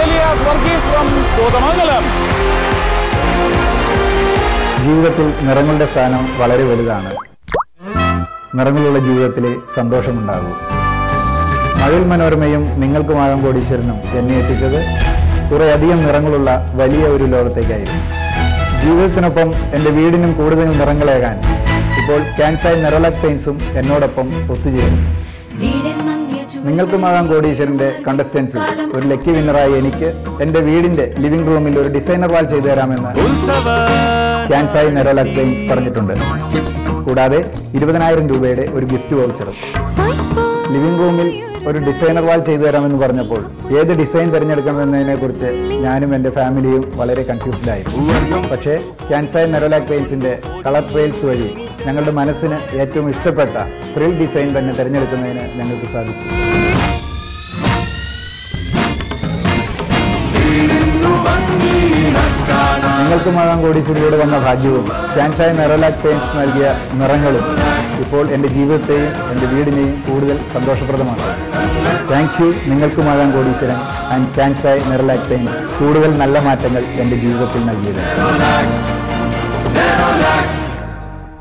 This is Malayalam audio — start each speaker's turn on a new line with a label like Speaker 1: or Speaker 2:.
Speaker 1: ഏലിയാസ് വർഗീസ് ഫ്രം കോതമംഗലം
Speaker 2: ജീവിതത്തിൽ നിറങ്ങളുടെ സ്ഥാനം വളരെ വലുതാണ് നിറങ്ങളുള്ള ജീവിതത്തിലെ സന്തോഷമുണ്ടാകൂ മഴവിൽ മനോരമയും നിങ്ങൾക്കുമാകാം കോടീശ്വരനും എന്നെ എത്തിച്ചത് കുറേയധികം നിറങ്ങളുള്ള വലിയ ഒരു ലോകത്തേക്കായിരുന്നു ജീവിതത്തിനൊപ്പം എൻ്റെ വീടിനും കൂടുതൽ നിറങ്ങളേകാൻ ഇപ്പോൾ ക്യാൻസായി നിറലക് പെയിൻസും എന്നോടൊപ്പം ഒത്തുചേരും നിങ്ങൾക്കുമാകാം കോടീശ്വരന്റെ കണ്ടസ്റ്റൻസിൽ ഒരു ലക്കി വിന്നറായി എനിക്ക് എൻ്റെ വീടിന്റെ ലിവിംഗ് റൂമിൽ ഒരു ഡിസൈനർ വാൾ ചെയ്തു തരാമെന്ന് ക്യാൻസായി നെറോലക് പെയിൻസ് പറഞ്ഞിട്ടുണ്ട് കൂടാതെ ഇരുപതിനായിരം രൂപയുടെ ഒരു ഗിഫ്റ്റ് വൗച്ചറും ലിവിംഗ് റൂമിൽ ഒരു ഡിസൈനർ വാൾ ചെയ്തു തരാമെന്ന് പറഞ്ഞപ്പോൾ ഏത് ഡിസൈൻ തിരഞ്ഞെടുക്കണമെന്നതിനെ കുറിച്ച് ഞാനും എൻ്റെ ഫാമിലിയും വളരെ കൺഫ്യൂസ്ഡ് ആയിരുന്നു പക്ഷേ ക്യാൻസായി നെറോലാക് പെയിൻസിന്റെ കളർ ട്രെയിൽസ് വഴി ഞങ്ങളുടെ മനസ്സിന് ഏറ്റവും ഇഷ്ടപ്പെട്ട ഫ്രിൽ ഡിസൈൻ തന്നെ തിരഞ്ഞെടുക്കുന്നതിന് ഞങ്ങൾക്ക് സാധിച്ചു നിങ്ങൾക്കുമാകാം കോടീശ്വരിയോട് വന്ന ഭാഗ്യവും ക്യാൻസായ നെറോലാക് പെയിൻസ് നൽകിയ നിറങ്ങളും ഇപ്പോൾ എൻ്റെ ജീവിതത്തെയും എൻ്റെ വീടിനെയും കൂടുതൽ സന്തോഷപ്രദമാണ് താങ്ക് യു നിങ്ങൾക്കുമാകാം കോടീശ്വരൻ ആൻഡ് ക്യാൻസായ് നെറോലാക് പെയിൻസ് കൂടുതൽ നല്ല മാറ്റങ്ങൾ എൻ്റെ ജീവിതത്തിൽ നൽകിയത്